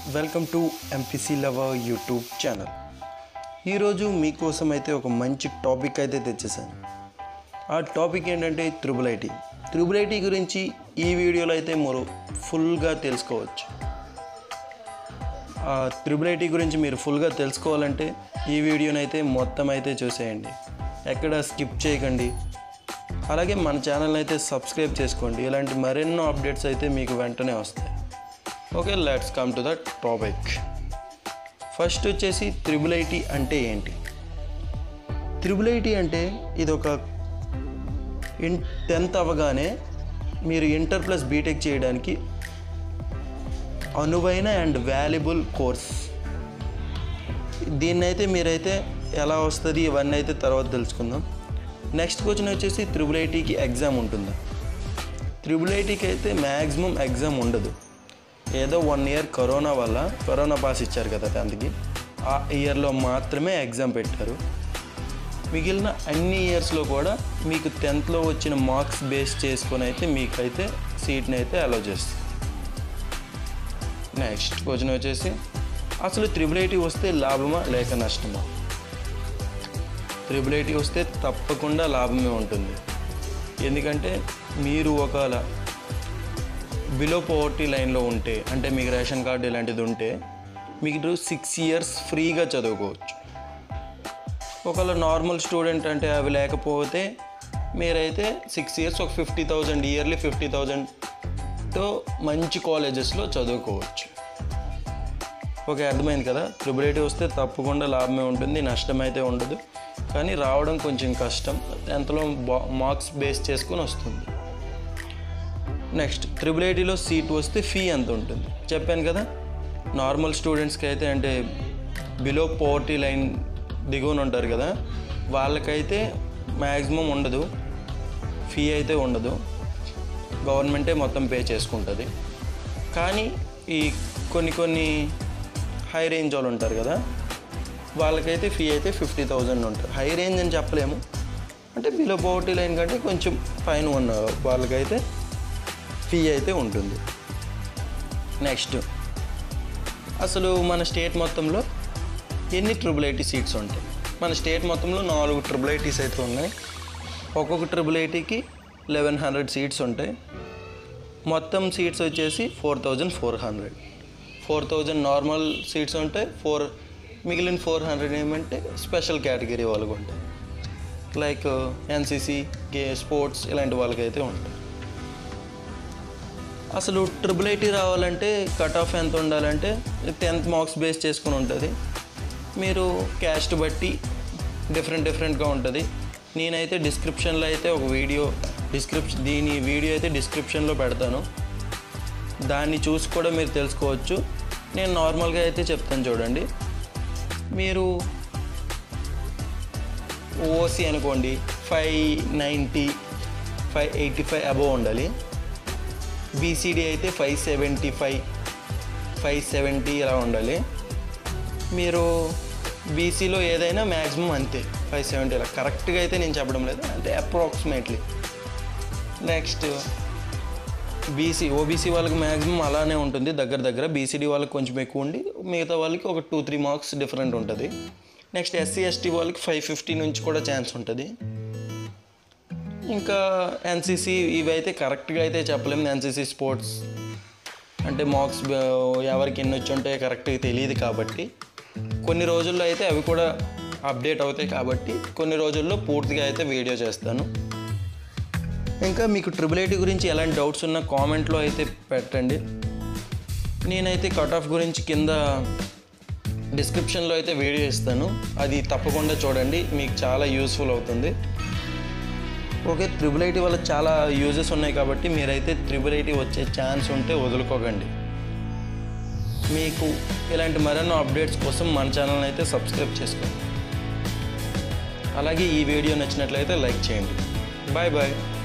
welcome to MPC lover YouTube channel ఈరోజు మీకోసం అయితే ఒక మంచి టాపిక్ అయితే తెచ్చేసాను ఆ టాపిక్ ఏంటంటే త్రిబుల్ ఐటీ త్రిబుల్ ఐటీ గురించి ఈ వీడియోలో అయితే మరో ఫుల్గా తెలుసుకోవచ్చు ఆ త్రిబుల్ ఐటీ గురించి మీరు ఫుల్గా తెలుసుకోవాలంటే ఈ వీడియోని అయితే మొత్తం అయితే చూసేయండి ఎక్కడ స్కిప్ చేయకండి అలాగే మన ఛానల్ అయితే సబ్స్క్రైబ్ చేసుకోండి ఇలాంటి మరెన్నో అప్డేట్స్ అయితే మీకు వెంటనే వస్తాయి okay let's come to the topic first వచ్చేసి త్రిబుల్ ఐటీ అంటే ఏంటి త్రిబుల్ ఐటీ అంటే ఇది ఒక ఇన్ టెన్త్ అవ్వగానే మీరు ఇంటర్ ప్లస్ బీటెక్ చేయడానికి అనువైన అండ్ వాల్యుబుల్ కోర్స్ దీన్ని అయితే మీరైతే ఎలా వస్తుంది ఇవన్నీ అయితే తర్వాత తెలుసుకుందాం నెక్స్ట్ క్వశ్చన్ వచ్చేసి త్రిబుల్ ఐటీకి ఎగ్జామ్ ఉంటుందా త్రిబుల్ ఐటీకి అయితే మ్యాక్సిమం ఎగ్జామ్ ఉండదు ఏదో వన్ ఇయర్ కరోనా వల్ల కరోనా పాస్ ఇచ్చారు కదా టెన్త్కి ఆ ఇయర్లో మాత్రమే ఎగ్జామ్ పెట్టారు మిగిలిన అన్ని ఇయర్స్లో కూడా మీకు టెన్త్లో వచ్చిన మార్క్స్ బేస్ చేసుకొని అయితే మీకైతే సీట్ని అయితే అలౌ చేస్తుంది నెక్స్ట్ క్వశ్చన్ వచ్చేసి అసలు త్రిబుల్ ఐటీ వస్తే లాభమా లేక నష్టమా త్రిబుల్ ఐటీ వస్తే తప్పకుండా లాభమే ఉంటుంది ఎందుకంటే మీరు ఒకవేళ బిలో పోవర్టీ లైన్లో ఉంటే అంటే మీకు రేషన్ కార్డు ఇలాంటిది ఉంటే మీకు సిక్స్ ఇయర్స్ ఫ్రీగా చదువుకోవచ్చు ఒకవేళ నార్మల్ స్టూడెంట్ అంటే అవి లేకపోతే మీరైతే సిక్స్ ఇయర్స్ ఒక ఫిఫ్టీ థౌజండ్ ఇయర్లీ ఫిఫ్టీ థౌజండ్తో మంచి కాలేజెస్లో చదువుకోవచ్చు ఓకే అర్థమైంది కదా ట్రిపుల్ ఐటీ వస్తే తప్పకుండా లాభమే ఉంటుంది నష్టం అయితే ఉండదు కానీ రావడం కొంచెం కష్టం ఎంతలో మార్క్స్ బేస్ చేసుకొని వస్తుంది నెక్స్ట్ ట్రిపుల్ ఐటీలో సీట్ వస్తే ఫీ ఎంత ఉంటుంది చెప్పాను కదా నార్మల్ స్టూడెంట్స్కి అయితే అంటే బిలో పోవర్టీ లైన్ దిగువన ఉంటారు కదా వాళ్ళకైతే మ్యాక్సిమం ఉండదు ఫీ అయితే ఉండదు గవర్నమెంటే మొత్తం పే చేసుకుంటుంది కానీ ఈ కొన్ని కొన్ని హై రేంజ్ వాళ్ళు ఉంటారు కదా వాళ్ళకైతే ఫీ అయితే ఫిఫ్టీ థౌజండ్ ఉంటుంది హై రేంజ్ అని చెప్పలేము అంటే బిలో పోవర్టీ లైన్ కంటే కొంచెం పైన ఉన్న వాళ్ళకైతే ఫీ అయితే ఉంటుంది నెక్స్ట్ అసలు మన స్టేట్ మొత్తంలో ఎన్ని ట్రిపుల్ ఐటీ సీట్స్ ఉంటాయి మన స్టేట్ మొత్తంలో నాలుగు ట్రిపుల్ ఐటీస్ అయితే ఉన్నాయి ఒక్కొక్క ట్రిపుల్ ఐటీకి లెవెన్ హండ్రెడ్ సీట్స్ ఉంటాయి మొత్తం సీట్స్ వచ్చేసి four thousand four hundred four thousand normal seats ఉంటాయి ఫోర్ మిగిలిన ఫోర్ హండ్రెడ్ ఏమంటే స్పెషల్ కేటగిరీ వాళ్ళకు ఉంటాయి లైక్ ఎన్సీసీ గే స్పోర్ట్స్ ఇలాంటి వాళ్ళకైతే ఉంటాయి అసలు ట్రిపుల్ ఐటీ రావాలంటే కట్ ఆఫ్ ఎంత ఉండాలంటే టెన్త్ మార్క్స్ బేస్ చేసుకుని ఉంటుంది మీరు క్యాస్ట్ బట్టి డిఫరెంట్ డిఫరెంట్గా ఉంటుంది నేనైతే డిస్క్రిప్షన్లో అయితే ఒక వీడియో డిస్క్రిప్షన్ దీని వీడియో అయితే డిస్క్రిప్షన్లో పెడతాను దాన్ని చూసి కూడా మీరు తెలుసుకోవచ్చు నేను నార్మల్గా అయితే చెప్తాను చూడండి మీరు ఓసీ అనుకోండి five ninety five eighty five above ఉండాలి బీసీడీ అయితే five seventy five five seventy ఇలా ఉండాలి మీరు బీసీలో ఏదైనా మ్యాక్సిమం అంతే ఫైవ్ సెవెంటీ ఇలా కరెక్ట్గా అయితే నేను చెప్పడం లేదు అంటే అప్రాక్సిమేట్లీ నెక్స్ట్ బీసీ ఓబీసీ వాళ్ళకి మ్యాక్సిమం అలానే ఉంటుంది దగ్గర దగ్గర బీసీడీ వాళ్ళకి కొంచెం ఎక్కువ ఉండి మిగతా వాళ్ళకి ఒక టూ త్రీ మార్క్స్ డిఫరెంట్ ఉంటుంది నెక్స్ట్ ఎస్సీ ఎస్టీ వాళ్ళకి ఫైవ్ ఫిఫ్టీ నుంచి కూడా ఛాన్స్ ఉంటుంది ఇంకా ఎన్సీసీ ఇవి అయితే కరెక్ట్గా అయితే చెప్పలేము ఎన్సీసీ స్పోర్ట్స్ అంటే మార్క్స్ ఎవరికి ఎన్ని వచ్చి ఉంటాయో కరెక్ట్గా తెలియదు కాబట్టి కొన్ని రోజుల్లో అయితే అవి కూడా అప్డేట్ అవుతాయి కాబట్టి కొన్ని రోజుల్లో పూర్తిగా అయితే వీడియో చేస్తాను ఇంకా మీకు ట్రిపుల్ ఐటీ గురించి ఎలాంటి డౌట్స్ ఉన్నా కామెంట్లో అయితే పెట్టండి నేనైతే కట్ ఆఫ్ గురించి కింద డిస్క్రిప్షన్లో అయితే వీడియో ఇస్తాను అది తప్పకుండా చూడండి మీకు చాలా యూస్ఫుల్ అవుతుంది ఓకే త్రిబుల్ ఐటీ వల్ల చాలా యూజెస్ ఉన్నాయి కాబట్టి మీరైతే త్రిబుల్ ఐటీ వచ్చే ఛాన్స్ ఉంటే వదులుకోకండి మీకు ఇలాంటి మరెన్నో అప్డేట్స్ కోసం మన ఛానల్ని అయితే సబ్స్క్రైబ్ చేసుకోండి అలాగే ఈ వీడియో నచ్చినట్లయితే లైక్ చేయండి బాయ్ బాయ్